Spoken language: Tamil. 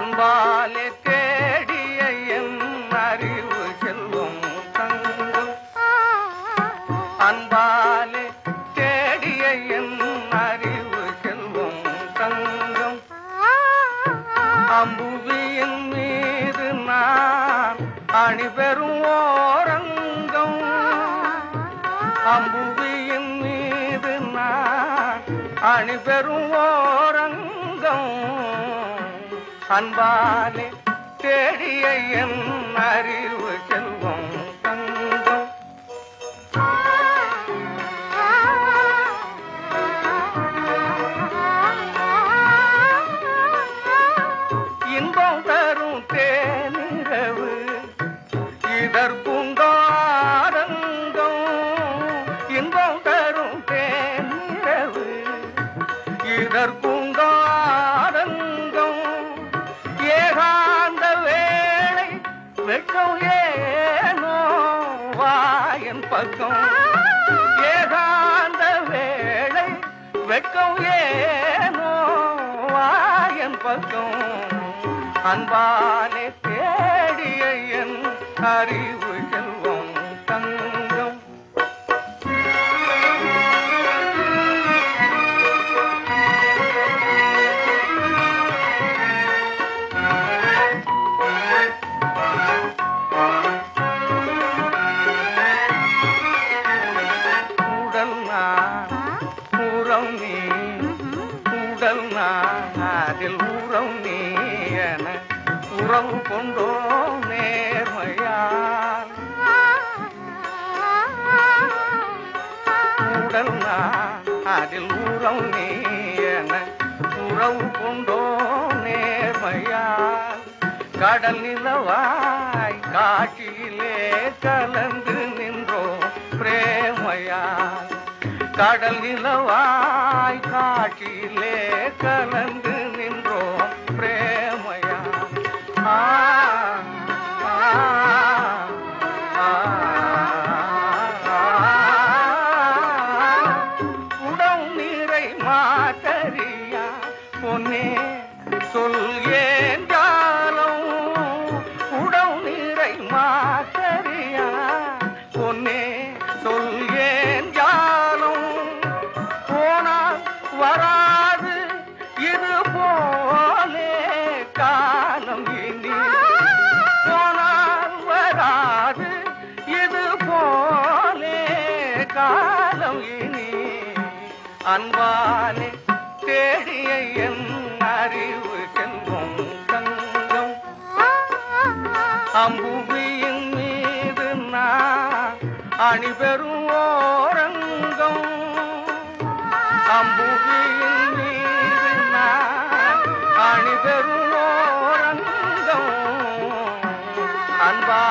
அன்பாலே தேடிய என் அறிவு செல்வம் தங்கம் அன்பாலே தேடிய என் அறிவு செல்வம் தங்கம் அம்புவியின் மீது நான் அணிபெறும் ஓரங்கம் அம்புவியின் மீது நான் அணிபெறும் ஓரங்கம் அன்பாலே தேடிய என் அறிவு செல்வம் தங்கம் இன்பம் தரும் தேனிரவு இதற்குண்டாரங்கம் இன்பம் தரும் தேனிரவு இதற்குண்டாரங்கம் ஏகாந்த வேளை வெட்கம் ஏனோ வாயன் பக்கம் ஏகாந்த வேளை வெட்கம் ஏனோ வாயன் பக்கம் அன்பாலே தேடிய என் அறிவு செல்வம் தங்கம் உடல் நான் உறம் நீ உடல் நான் அதில் உறம் நீ என உறவு கொண்டோ நேர்மையால் உடல் நான் அதில் உறம் நீ என உறவு கொண்டோ நேர்மையால் கடல் நிலவாய் காட்சியிலே கலந்து நின்றோ பிரேமையால் கடல் நிலவாய் காட்சியிலே கலந்து நின்றோ பிரேமையால் ஆ, ஆ, ஆ, உடம் நீரை மாத்தறியா பொன்னே சொல் ஏன் ஜாலம் உடம் நீரை மாத்தறியா பொன்னே சொல் ஏன் ஜாலம் போனால் வராது இது போலே காலம் இனி போனால் வராது இது போலே காலம் இனி அன்பாலே தேடிய என் அறிவு செல்வம் தங்கம் அம்புவியின் மீது நான் அணிபெறும் ஓரங்கம் அம்புவியின் மீது நான் அணிபெறும் ஓரங்கம் அன்பா